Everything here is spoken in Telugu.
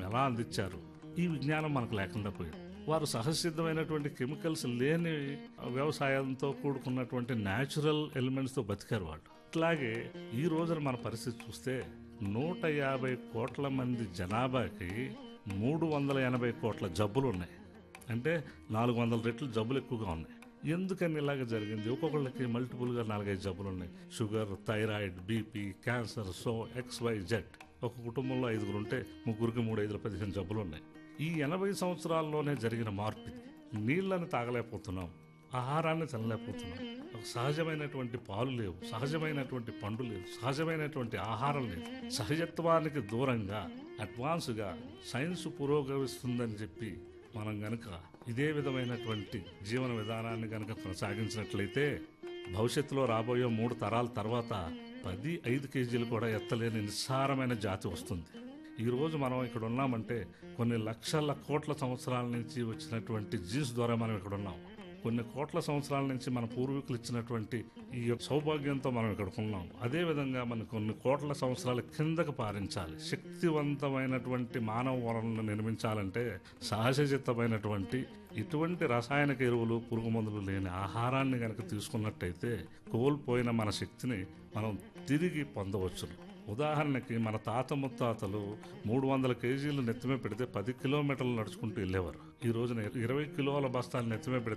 ఎలా అందించారు ఈ విజ్ఞానం మనకు లేకుండా పోయింది వారు సహసిద్ధమైనటువంటి కెమికల్స్ లేని వ్యవసాయంతో కూడుకున్నటువంటి న్యాచురల్ ఎలిమెంట్స్తో బతికారు వాళ్ళు అట్లాగే ఈ రోజున మన పరిస్థితి చూస్తే నూట యాభై కోట్ల మంది జనాభాకి మూడు వందల ఎనభై కోట్ల జబ్బులు ఉన్నాయి అంటే నాలుగు వందల రెట్లు జబ్బులు ఎక్కువగా ఉన్నాయి ఎందుకని ఇలాగ జరిగింది ఒక్కొక్కళ్ళకి మల్టిపుల్గా నాలుగైదు జబ్బులు ఉన్నాయి sugar thyroid BP cancer so X Y Z ఒక కుటుంబంలో ఐదుగురు ఉంటే ముగ్గురికి మూడు ఐదుల పదిహేను జబ్బులు ఉన్నాయి ఈ ఎనభై సంవత్సరాల్లోనే జరిగిన మార్పు ఇది నీళ్ళని తాగలేకపోతున్నాం ఆహారాన్ని తినలేకపోతున్నాం ఒక సహజమైనటువంటి పాలు లేవు సహజమైనటువంటి పండు లేవు సహజమైనటువంటి ఆహారం లేదు సహజత్వానికి దూరంగా అడ్వాన్స్గా సైన్స్ పురోగమిస్తుందని చెప్పి మనం గనక ఇదే విధమైనటువంటి జీవన విధానాన్ని గనక కొనసాగించినట్లయితే భవిష్యత్తులో రాబోయే మూడు తరాల తర్వాత పది ఐదు కేజీలు కూడా ఎత్తలేని నిస్సారమైన జాతి వస్తుంది ఈ రోజు మనం ఇక్కడ ఉన్నామంటే కొన్ని లక్షల కోట్ల సంవత్సరాల నుంచి వచ్చినటువంటి జీన్స్ ద్వారా మనం ఇక్కడ ఉన్నాం కొన్ని కోట్ల సంవత్సరాల నుంచి మన పూర్వీకులు ఇచ్చినటువంటి ఈ యొక్క సౌభాగ్యంతో మనం ఇక్కడ ఉన్నాం అదే విధంగా మనం కొన్ని కోట్ల సంవత్సరాల కిందకు పారించాలి శక్తివంతమైనటువంటి మానవ వనరులను నిర్మించాలంటే సహజసిద్ధమైనటువంటి ఇటువంటి రసాయనిక ఎరువులు పురుగు మందులు లేని ఆహారాన్ని కనుక తీసుకున్నట్టయితే కోల్పోయిన మన శక్తిని మనం తిరిగి పొందవచ్చును ఉదాహరణకి మన తాత ముత్తాతలు మూడు వందల కేజీలు నెత్తిమే పెడితే పది కిలోమీటర్లు నడుచుకుంటూ వెళ్ళేవారు ఈ రోజున ఇరవై కిలోల బస్తాలు నెత్తిమే పెడితే